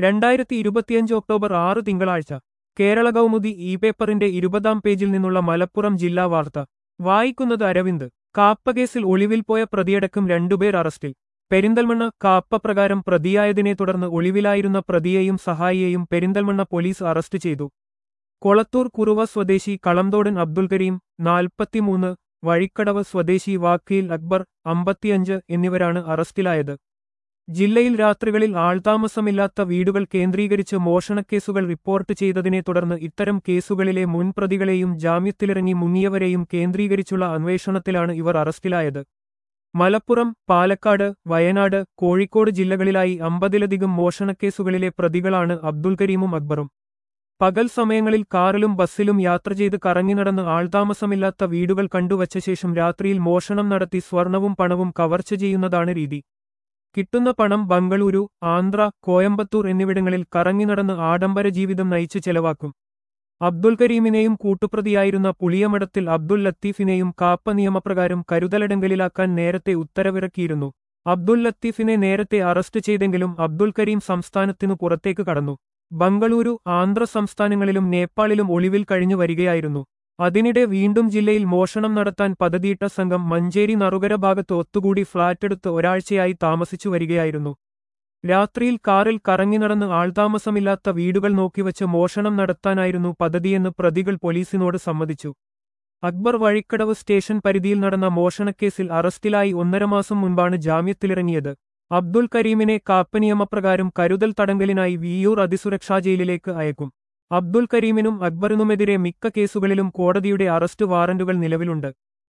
രണ്ടായിരത്തി ഇരുപത്തിയഞ്ച് ഒക്ടോബർ ആറ് തിങ്കളാഴ്ച കേരള കൗമുദി ഇ പേപ്പറിന്റെ ഇരുപതാം പേജിൽ നിന്നുള്ള മലപ്പുറം ജില്ലാ വാർത്ത വായിക്കുന്നത് അരവിന്ദ് കാപ്പകേസിൽ ഒളിവിൽ പോയ പ്രതിയടക്കം രണ്ടുപേർ അറസ്റ്റിൽ പെരിന്തൽമണ്ണ കാപ്പ പ്രകാരം പ്രതിയായതിനെ തുടർന്ന് ഒളിവിലായിരുന്ന പ്രതിയെയും സഹായിയെയും പെരിന്തൽമണ്ണ പോലീസ് അറസ്റ്റ് ചെയ്തു കൊളത്തൂർ കുറുവ സ്വദേശി കളംതോടൻ അബ്ദുൽ കരീം നാൽപ്പത്തിമൂന്ന് വഴിക്കടവ് സ്വദേശി വാക്കീൽ അക്ബർ അമ്പത്തിയഞ്ച് എന്നിവരാണ് അറസ്റ്റിലായത് ജില്ലയിൽ രാത്രികളിൽ ആൾതാമസമില്ലാത്ത വീടുകൾ കേന്ദ്രീകരിച്ച് മോഷണക്കേസുകൾ റിപ്പോർട്ട് ചെയ്തതിനെ തുടർന്ന് ഇത്തരം കേസുകളിലെ മുൻപ്രതികളെയും ജാമ്യത്തിലിറങ്ങി മുങ്ങിയവരെയും കേന്ദ്രീകരിച്ചുള്ള അന്വേഷണത്തിലാണ് ഇവർ അറസ്റ്റിലായത് മലപ്പുറം പാലക്കാട് വയനാട് കോഴിക്കോട് ജില്ലകളിലായി അമ്പതിലധികം മോഷണക്കേസുകളിലെ പ്രതികളാണ് അബ്ദുൽ കരീമും അക്ബറും പകൽ സമയങ്ങളിൽ കാറിലും ബസ്സിലും യാത്ര ചെയ്ത് കറങ്ങി നടന്ന് ആൾതാമസമില്ലാത്ത വീടുകൾ കണ്ടുവച്ച ശേഷം രാത്രിയിൽ മോഷണം നടത്തി സ്വർണവും പണവും കവർച്ച ചെയ്യുന്നതാണ് രീതി കിട്ടുന്ന പണം ബംഗളൂരു ആന്ധ്ര കോയമ്പത്തൂർ എന്നിവിടങ്ങളിൽ കറങ്ങി നടന്ന് ആഡംബര ജീവിതം നയിച്ച് ചെലവാക്കും അബ്ദുൽ കരീമിനെയും കൂട്ടുപ്രതിയായിരുന്ന പുളിയമടത്തിൽ അബ്ദുൽ ലത്തീഫിനെയും കാപ്പ നിയമപ്രകാരം കരുതലടങ്കലിലാക്കാൻ നേരത്തെ ഉത്തരവിറക്കിയിരുന്നു അബ്ദുൽ ലത്തീഫിനെ നേരത്തെ അറസ്റ്റ് ചെയ്തെങ്കിലും അബ്ദുൽ കരീം സംസ്ഥാനത്തിനു പുറത്തേക്ക് കടന്നു ബംഗളൂരു ആന്ധ്ര സംസ്ഥാനങ്ങളിലും നേപ്പാളിലും ഒളിവിൽ കഴിഞ്ഞു വരികയായിരുന്നു അതിനിടെ വീണ്ടും ജില്ലയിൽ മോഷണം നടത്താൻ പദ്ധതിയിട്ട സംഘം മഞ്ചേരി നറുകര ഭാഗത്ത് ഒത്തുകൂടി ഫ്ളാറ്റെടുത്ത് ഒരാഴ്ചയായി താമസിച്ചു വരികയായിരുന്നു രാത്രിയിൽ കാറിൽ കറങ്ങി നടന്ന് ആൾതാമസമില്ലാത്ത വീടുകൾ നോക്കിവച്ച് മോഷണം നടത്താനായിരുന്നു പദ്ധതിയെന്ന് പ്രതികൾ പോലീസിനോട് സമ്മതിച്ചു അക്ബർ വഴിക്കടവ് സ്റ്റേഷൻ പരിധിയിൽ നടന്ന മോഷണക്കേസിൽ അറസ്റ്റിലായി ഒന്നര മാസം മുൻപാണ് ജാമ്യത്തിലിറങ്ങിയത് അബ്ദുൽ കരീമിനെ കാപ്പ നിയമപ്രകാരം കരുതൽ തടങ്കലിനായി വിയ്യൂർ അതിസുരക്ഷാ ജയിലിലേക്ക് അയക്കും അബ്ദുൽ കരീമിനും അക്ബറിനുമെതിരെ മിക്ക കേസുകളിലും കോടതിയുടെ അറസ്റ്റ് വാറന്റുകൾ നിലവിലുണ്ട്